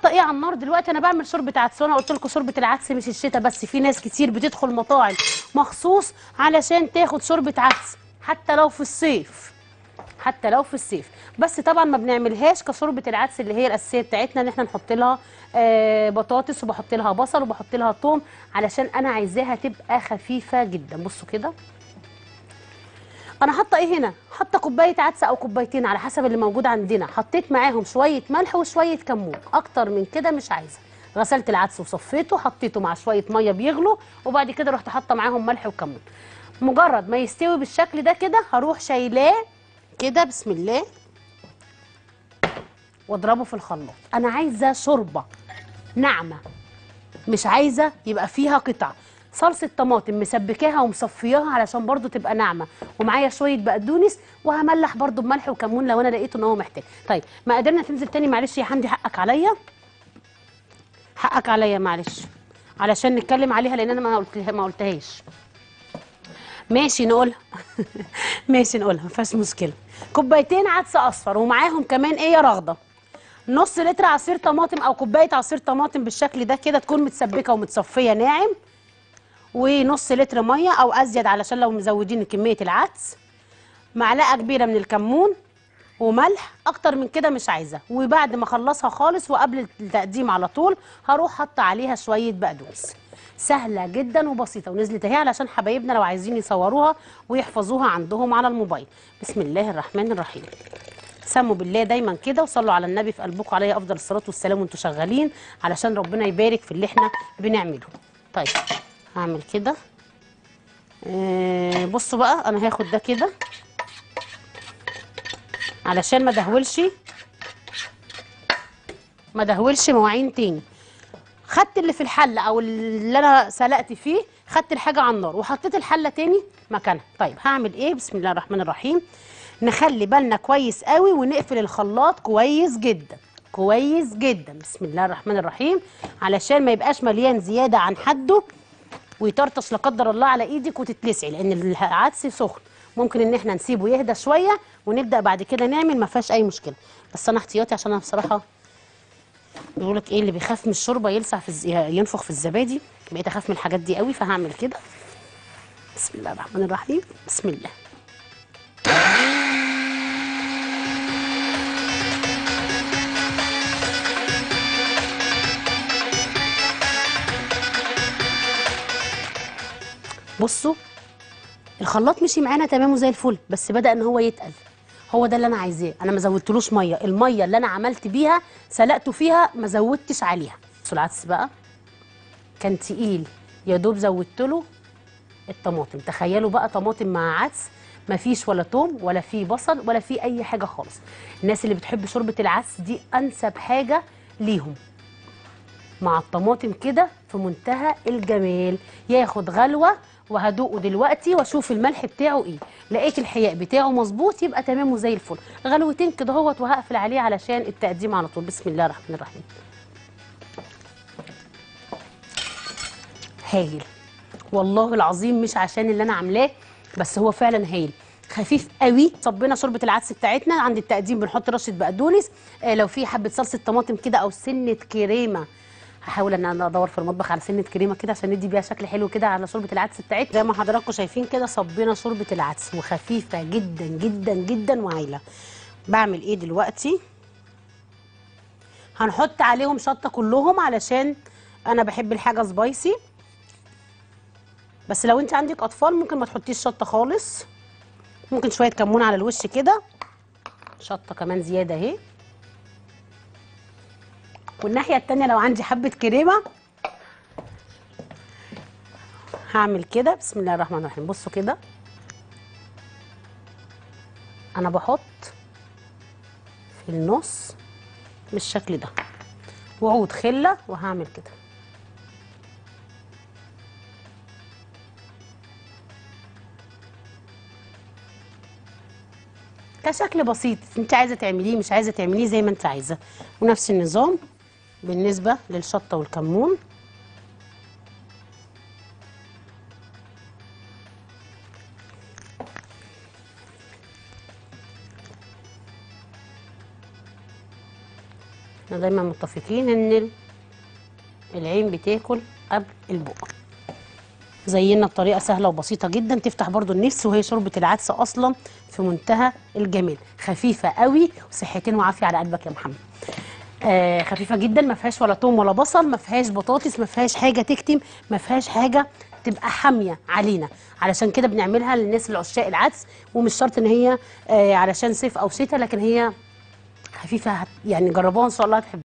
ايه على النار دلوقتي انا بعمل شوربه عدس وانا قلت لكم شوربه العدس مش الشتاء بس في ناس كتير بتدخل مطاعم مخصوص علشان تاخد شوربه عدس حتى لو في الصيف حتى لو في الصيف بس طبعا ما بنعملهاش كشوربه العدس اللي هي الاساسيه بتاعتنا ان احنا نحط لها آه بطاطس وبحط لها بصل وبحط لها ثوم علشان انا عايزاها تبقى خفيفه جدا بصوا كده انا حاطه ايه هنا حاطه كوبايه عدس او كوبايتين على حسب اللي موجود عندنا حطيت معاهم شويه ملح وشويه كمون اكتر من كده مش عايزه غسلت العدس وصفيته حطيته مع شويه ميه بيغلوا وبعد كده رحت حاطه معاهم ملح وكمون مجرد ما يستوي بالشكل ده كده هروح شايلاه كده بسم الله واضربه في الخلاط انا عايزه شوربه ناعمه مش عايزه يبقى فيها قطع صلصه طماطم مسبكاها ومصفياها علشان برضو تبقى ناعمه ومعايا شويه بقدونس وهملح برضو بملح وكمون لو انا لقيته ان هو محتاج طيب مقاديرنا تنزل تاني معلش يا حمدي حقك عليا حقك عليا معلش علشان نتكلم عليها لان انا ما قلتها ما قلتهاش ماشي نقولها ماشي نقولها ما فيهاش مشكله كوبايتين عدس اصفر ومعاهم كمان ايه يا رغده نص لتر عصير طماطم او كوبايه عصير طماطم بالشكل ده كده تكون متسبكه ومتصفيه ناعم ونص لتر ميه او ازيد علشان لو مزودين كميه العدس معلقه كبيره من الكمون وملح اكتر من كده مش عايزه وبعد ما اخلصها خالص وقبل التقديم على طول هروح حاطه عليها شويه بقدونس سهله جدا وبسيطه ونزلت اهي علشان حبايبنا لو عايزين يصوروها ويحفظوها عندهم على الموبايل بسم الله الرحمن الرحيم سموا بالله دايما كده وصلوا على النبي في قلبكم عليه افضل الصلاه والسلام وانتم شغالين علشان ربنا يبارك في اللي احنا بنعمله طيب هعمل كده آه بصوا بقى انا هاخد ده كده علشان ما دهولش ما دهولش مواعين تاني خدت اللي في الحله او اللي انا سلقت فيه خدت الحاجه على النار وحطيت الحله تاني مكانها طيب هعمل ايه بسم الله الرحمن الرحيم نخلي بالنا كويس قوي ونقفل الخلاط كويس جدا كويس جدا بسم الله الرحمن الرحيم علشان ما يبقاش مليان زياده عن حده ويطرطش لا قدر الله على ايدك وتتلسعي لان العدس سخن ممكن ان احنا نسيبه يهدى شويه ونبدا بعد كده نعمل ما فيهاش اي مشكله بس انا احتياطي عشان انا بصراحه بيقول لك ايه اللي بيخاف من الشوربه يلسع في الز... ينفخ في الزبادي بقيت اخاف من الحاجات دي قوي فهعمل كده بسم الله الرحمن الرحيم بسم الله بصوا الخلاط مشي معانا تمام وزي الفل بس بدا ان هو يتقل هو ده اللي انا عايزاه انا ما زودتلوش ميه الميه اللي انا عملت بيها سلقته فيها ما زودتش عليها بصوا العدس بقى كان تقيل يا دوب زودت له الطماطم تخيلوا بقى طماطم مع عدس ما فيش ولا توم ولا في بصل ولا في اي حاجه خالص الناس اللي بتحب شوربه العدس دي انسب حاجه ليهم مع الطماطم كده في منتهى الجمال ياخد غلوه وهدوقه دلوقتي واشوف الملح بتاعه ايه لقيت الحياء بتاعه مظبوط يبقى تمام وزي الفل غلوتين كده اهوت وهقفل عليه علشان التقديم على طول بسم الله الرحمن الرحيم هايل والله العظيم مش عشان اللي انا عاملاه بس هو فعلا هايل خفيف قوي صبينا شوربه العدس بتاعتنا عند التقديم بنحط رشه بقدونس آه لو في حبه صلصه طماطم كده او سنه كريمه هحاول ان انا ادور في المطبخ على سنه كريمه كده عشان ندي بيها شكل حلو كده على شوربه العدس بتاعتنا زي ما حضراتكم شايفين كده صبينا شوربه العدس وخفيفه جدا جدا جدا وعايله بعمل ايه دلوقتي هنحط عليهم شطه كلهم علشان انا بحب الحاجه سبايسي بس لو انت عندك اطفال ممكن ما تحطيش شطه خالص ممكن شويه كمون على الوش كده شطه كمان زياده اهي والناحيه التانية لو عندي حبه كريمه هعمل كده بسم الله الرحمن الرحيم بصوا كده انا بحط في النص بالشكل ده وعود خله وهعمل كده كشكل بسيط انت عايزه تعمليه مش عايزه تعمليه زي ما انت عايزه ونفس النظام بالنسبه للشطه والكمون دايما متفقين ان ال- العين بتاكل قبل البق زينا بطريقه سهله وبسيطه جدا تفتح برضو النفس وهي شوربه العدس اصلا في منتهى الجمال خفيفه قوي وصحتين وعافيه على قلبك يا محمد آه خفيفه جدا ما فيهاش ولا توم ولا بصل ما فيهاش بطاطس ما فيهاش حاجه تكتم ما فيهاش حاجه تبقى حاميه علينا علشان كده بنعملها للناس اللي عشاق العدس ومش شرط ان هي آه علشان صيف او شتاء لكن هي خفيفه هت- يعني جربوها ان شاء الله هتحبوها